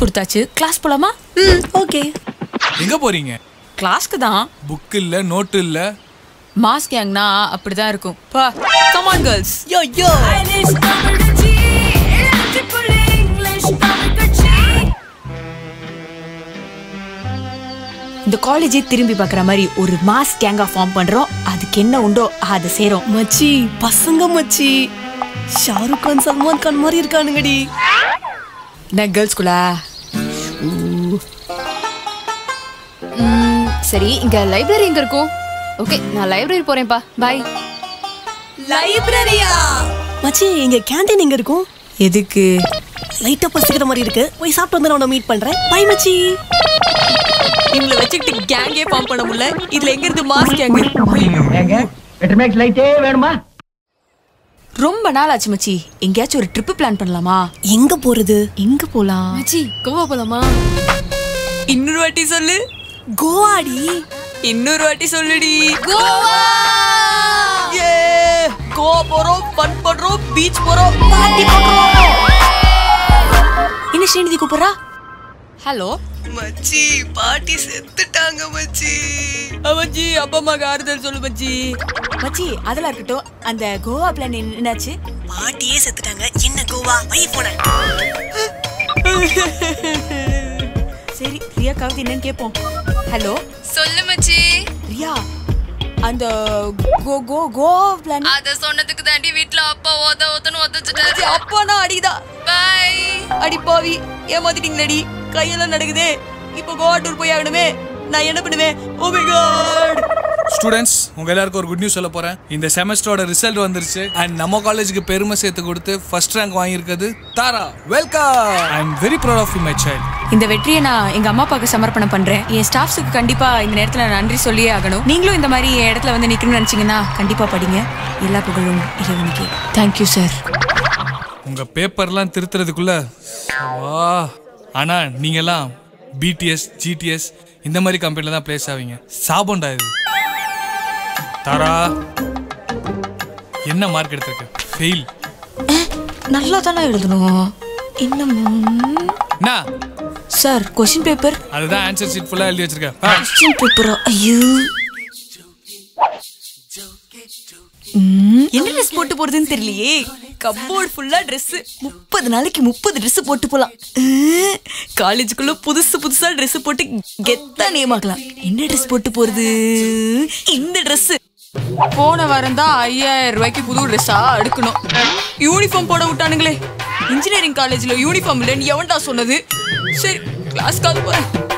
கொடுத்தாச்சு கிளாஸ் போலாமா ம் ஓகே எங்க போறீங்க கிளாஸ்க்கு தான் புக் இல்ல நோட்டு இல்ல மாஸ் கேங்னா அப்படிதான் இருக்கும் பா கமான் கேர்ள்ஸ் யோ யோ இந்த காலேஜே திரும்பி பார்க்குற மாதிரி ஒரு மாஸ் கேங்கா ஃபார்ம் பண்றோம் அதுக்கு என்ன உண்டோ அதை சேரும் மச்சி பசங்க மச்சி ஷாருக் கான் சல்மான் கான் மாதிரி இருக்கானுங்கடி நான் கேர்ள்ஸ்குள்ளா சரி இங்க லைப்ரரி எங்க இருக்கும் ஓகே நான் லைப்ரரி போறேன்ப்பா பாய் லைப்ரரியா மச்சி இங்க கேண்டீன் எங்க இருக்கும் எதுக்கு லைட்டா பசிக்கிற மாதிரி இருக்கு போய் சாப்பிட்டு வந்து நான் உன்னை மீட் பண்றேன் பை மச்சி இவங்களை வச்சுக்கிட்டு கேங்கே ஃபார்ம் பண்ண முடியல இதுல எங்க இருந்து மாஸ் கேங் ஏங்க எட்டு மேக்ஸ் லைட்டே வேணுமா ரொம்ப நாள் ஆச்சு மச்சி எங்கேயாச்சும் ஒரு ட்ரிப் பிளான் பண்ணலாமா எங்க போறது எங்க போலாம் மச்சி கோவா போலாமா இன்னொரு வாட்டி சொல்லு கோவாடி இன்னொரு வாட்டி சொல்லுடி கோவா ஏ கோவா போறோம் ஃபன் பண்றோம் பீச் போறோம் பார்ட்டி பண்றோம் என்ன ஸ்ரீநிதி கூப்பிடுறா ஹலோ மச்சி பாட்டி செத்துட்டாங்க மச்சி மச்சி அப்பா அம்மாக்கு ஆறுதல் சொல்லு மச்சி மச்சி அதெல்லாம் இருக்கட்டும் அந்த கோவா பிளான் என்னாச்சு பாட்டியே செத்துட்டாங்க என்ன கோவா வை போன சரி ரியா கவிதை என்னன்னு கேட்போம் ஹலோ சொல்லு மச்சி ரியா அந்த கோ கோ கோவா பிளான் அத சொன்னதுக்கு தாண்டி வீட்ல அப்பா ஓத ஓதன்னு ஒதச்சிட்டாரு அப்பா நான் அடிதா பை அடி பாவி ஏமாத்திட்டீங்களடி கையெல்லாம் நடக்குதே இப்போ கோவா டூர் போய் ஆகணுமே நான் என்ன பண்ணுவேன் ஓ மை காட் ஸ்டூடெண்ட்ஸ் உங்க எல்லாருக்கும் ஒரு குட் நியூஸ் சொல்ல போறேன் இந்த செமஸ்டரோட ரிசல்ட் வந்துருச்சு அண்ட் நம்ம காலேஜுக்கு பெருமை சேர்த்து கொடுத்து ஃபர்ஸ்ட் ரேங்க் வாங்கியிருக்கிறது Tara welcome I am very proud of you my child இந்த வெற்றியை நான் எங்க அம்மா அப்பாவுக்கு சமர்ப்பணம் பண்றேன் என் ஸ்டாஃப்ஸுக்கு கண்டிப்பா இந்த நேரத்துல நான் நன்றி சொல்லியே ஆகணும் நீங்களும் இந்த மாதிரி என் இடத்துல வந்து நிக்கணும்னு நினைச்சீங்கன்னா கண்டிப்பா படிங்க எல்லா புகழும் இறைவனுக்கு தேங்க்யூ சார் உங்க பேப்பர்லாம் திருத்துறதுக்குள்ள வா ஆனா நீங்கெல்லாம் பிடிஎஸ் ஜிடிஎஸ் இந்த மாதிரி கம்பெனில தான் பிளேஸ் ஆவீங்க சாபம்டா இது தாரா என்ன மார்க் எடுத்திருக்க ஃபெயில் நல்லா தானே எழுதணும் இன்னும் என்ன சார் கொஸ்டின் பேப்பர் அதுதான் ஆன்சர் ஷீட் ஃபுல்லா எழுதி வச்சிருக்கேன் ஆ. கொஸ்டின் பேப்பரா ஐயோ ம், என்ன ட்ரெஸ் போட்டு போறதுன்னு தெரியலையே கப்போர்ட் ஃபுல்லா Dress முப்பது நாளைக்கு முப்பது Dress போட்டு போலாம் ம், காலேஜுக்குள்ள புதுசு புதுசா Dress போட்டு கெத்தா நேமாக்கலாம் என்ன Dress போட்டு போறது இந்த Dress போன வாரம் தான் ஐயாயிரம் ரூபாய்க்கு புது ட்ரெஸ்ஸா எடுக்கணும் யூனிஃபார்ம் போட விட்டானுங்களே இன்ஜினியரிங் காலேஜ்ல யூனிஃபார்ம் இல்லைன்னு எவன்டா சொன்னது சரி கிளாஸ்க்காவது போறேன்